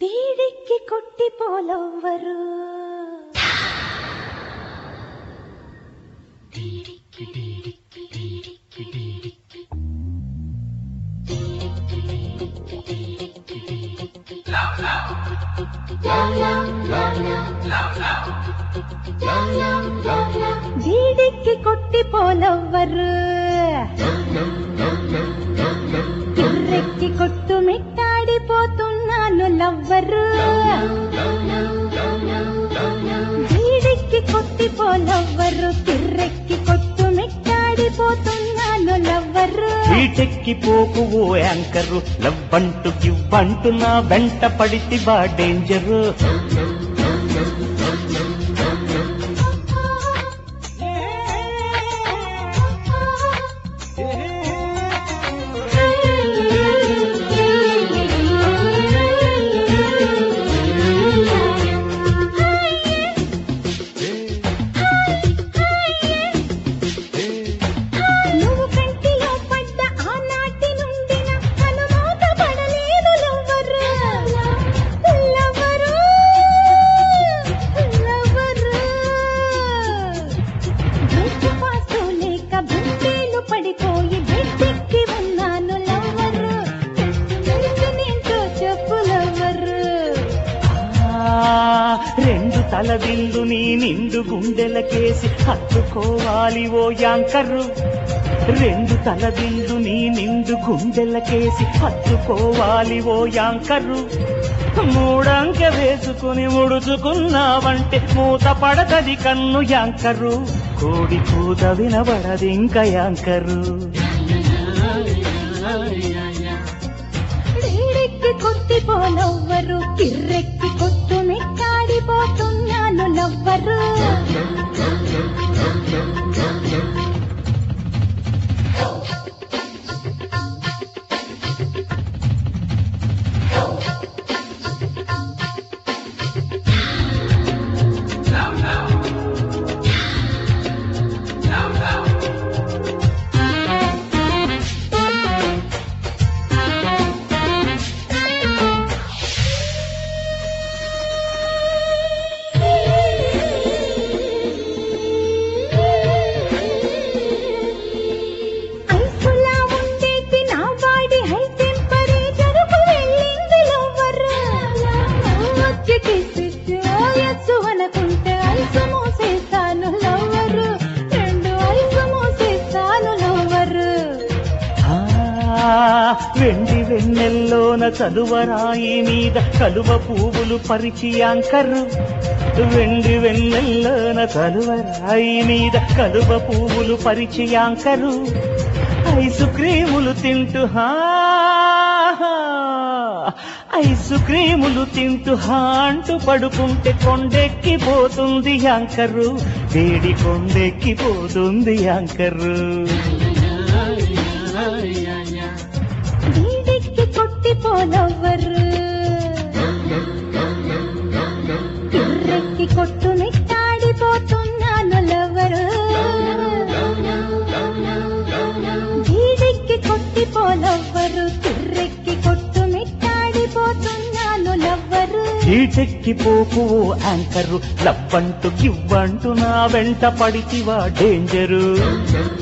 బీడికి కొట్టి పోలవ్వరు బీడికి కొట్టి పోలవ్వరు కిర్రెక్కి కొట్టు మిట్టాడిపోతున్నాను లవ్వరు బీడికి కొట్టి పోలవ్వరు కిర్రెక్కి కొట్టు మిట్టాడిపోతున్నాను లవ్వరు చీటెక్కి పోకు ఓ యాంకరు లవ్వంటూ గివ్వంటూ నా వెంట పడితి బా డేంజరు నువ్వు కంటిలో పడ్డ ఆనాటి నుండి నా అనుమోద పడలేదు lover lover lover best pass లేక బుట్టేలు పడిపోయి బెట్టెక్కి ఉన్నాను లవ్వరు నేంటో చెప్పు లవ్వరు ఆ, రెండు తలదిల్లు నీ నిండు గుండెలకేసి హత్తుకోవాలి ఓ యాంకరు రెండు తలదిల్లు నీ నిండు గుండెలకేసి హత్తుకోవాలి ఓ యాంకరు మూడంక వేసుకుని ముడుచుకున్నావంటే మూత పడతది కన్ను యాంకరు కోడి కూత వినబడదింక యాంకరు వేడెక్కి కొట్టి పోలవ్వరు కిర్రెక్కి కొట్టు మిట్టాడిపోతున్నాను లవ్వరు ఐసులా ఉండేటి నా బాడీ హై టెంపరేచర్కు వెళ్ళింది లవ్వరు వచ్చి కిసిచ్చు ఎచ్చు అనుకుంటే ఐసు మూసేస్తాను లవ్వరు రెండు ఐసు మూసేస్తాను లవ్వరు ఆ, వెండి వెన్నెల్లోన చదువరాయి మీద కలువ పువ్వులు పరిచి యాంకరు వెండి వెన్నెల్లోన చలువరాయి మీద కలువ పువ్వులు పరిచి యాంకరు ఐసు క్రీములు తింటూ హా ఐసు క్రీములు తింటూ హా అంటూ పడుకుంటే కొండెక్కిపోతుంది యాంకరు వేడి కొండెక్కిపోతుంది యాంకరు వీడికి కొట్టి పోలవ్వరు కిర్రెక్కి కొట్టు మిట్టాడిపోతున్నాను లవ్వరు వీడికి కొట్టి పోలవ్వరు కిర్రెక్కి కొట్టు మిట్టాడిపోతున్నాను లవ్వరు చీటెక్కి పోకు ఓ యాంకరు లవ్వంటూ గివ్వంటూ నా వెంట పడితివా డేంజరు